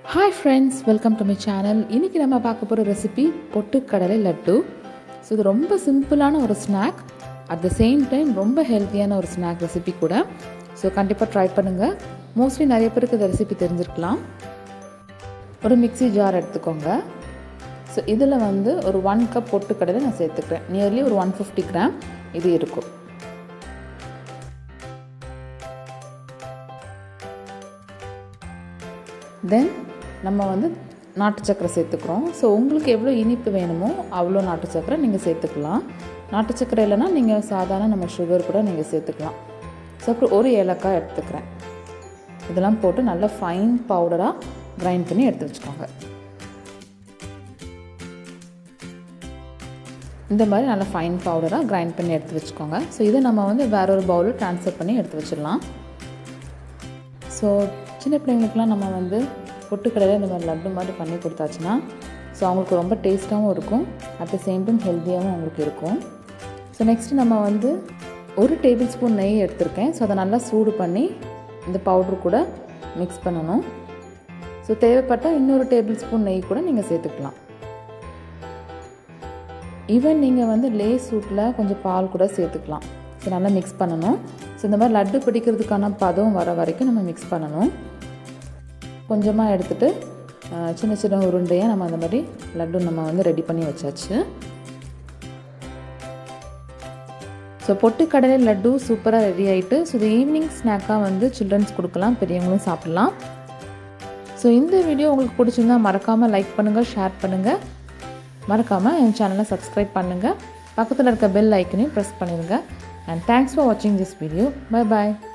hi friends welcome to my channel இன்றைக்கி நம்ம பார்க்க போகிற ரெசிபி பொட்டுக்கடலை லட்டு ஸோ இது ரொம்ப சிம்பிளான ஒரு snack at the same time ரொம்ப ஹெல்த்தியான ஒரு ஸ்நாக் ரெசிபி கூட ஸோ கண்டிப்பாக ட்ரை பண்ணுங்கள் மோஸ்ட்லி நிறைய பேருக்கு இந்த ரெசிபி தெரிஞ்சிருக்கலாம் ஒரு மிக்ஸி ஜார் எடுத்துக்கோங்க ஸோ இதில் வந்து ஒரு ஒன் கப் பொட்டுக்கடலை நான் சேர்த்துக்கிறேன் நியர்லி ஒரு ஒன் ஃபிஃப்டி கிராம் இது இருக்கும் தென் நம்ம வந்து நாட்டு சக்கரை சேர்த்துக்கிறோம் ஸோ உங்களுக்கு எவ்வளோ இனிப்பு வேணுமோ அவ்வளோ நாட்டு சக்கரை நீங்கள் சேர்த்துக்கலாம் நாட்டு சக்கரை இல்லைன்னா நீங்கள் சாதாரண நம்ம சுகர் கூட நீங்கள் சேர்த்துக்கலாம் ஸோ அப்புறம் ஒரு ஏலக்காய் எடுத்துக்கிறேன் இதெல்லாம் போட்டு நல்லா ஃபைன் பவுடராக கிரைண்ட் பண்ணி எடுத்து வச்சுக்கோங்க இந்த மாதிரி நல்லா ஃபைன் பவுடராக கிரைண்ட் பண்ணி எடுத்து வச்சுக்கோங்க ஸோ இதை நம்ம வந்து வேற ஒரு பவுலில் ட்ரான்ஸ்ஃபர் பண்ணி எடுத்து வச்சிடலாம் ஸோ சின்ன பிள்ளைங்களுக்குலாம் நம்ம வந்து பொட்டுக்கடையில் இந்த மாதிரி லட்டு மாதிரி பண்ணி கொடுத்தாச்சுன்னா ஸோ அவங்களுக்கு ரொம்ப டேஸ்ட்டாகவும் இருக்கும் அட் த சேம் டைம் ஹெல்த்தியாகவும் அவங்களுக்கு இருக்கும் ஸோ நெக்ஸ்ட்டு நம்ம வந்து ஒரு டேபிள் ஸ்பூன் நெய் எடுத்திருக்கேன் ஸோ அதை நல்லா சூடு பண்ணி இந்த பவுட்ரு கூட மிக்ஸ் பண்ணணும் ஸோ தேவைப்பட்டால் இன்னொரு டேபிள் ஸ்பூன் நெய் கூட நீங்கள் சேர்த்துக்கலாம் ஈவன் நீங்கள் வந்து லே சூட்டில் கொஞ்சம் பால் கூட சேர்த்துக்கலாம் ஸோ நல்லா மிக்ஸ் பண்ணணும் ஸோ இந்த மாதிரி லட்டு பிடிக்கிறதுக்கான பதம் வர வரைக்கும் நம்ம மிக்ஸ் பண்ணணும் கொஞ்சமாக எடுத்துகிட்டு சின்ன சின்ன உருண்டையாக நம்ம அந்த மாதிரி லட்டு நம்ம வந்து ரெடி பண்ணி வச்சாச்சு ஸோ பொட்டுக்கடலை லட்டு சூப்பராக ரெடி ஆகிட்டு ஸோ இது ஈவினிங் ஸ்நாக்காக வந்து சில்ட்ரன்ஸ் கொடுக்கலாம் பெரியவங்களும் சாப்பிட்லாம் ஸோ இந்த வீடியோ உங்களுக்கு பிடிச்சிருந்தா மறக்காமல் லைக் பண்ணுங்கள் ஷேர் பண்ணுங்கள் மறக்காமல் என் சேனலை சப்ஸ்கிரைப் பண்ணுங்கள் பக்கத்தில் இருக்க பெல் ஐக்கனையும் ப்ரெஸ் பண்ணிடுங்க அண்ட் தேங்க்ஸ் ஃபார் வாட்சிங் திஸ் வீடியோ பை பாய்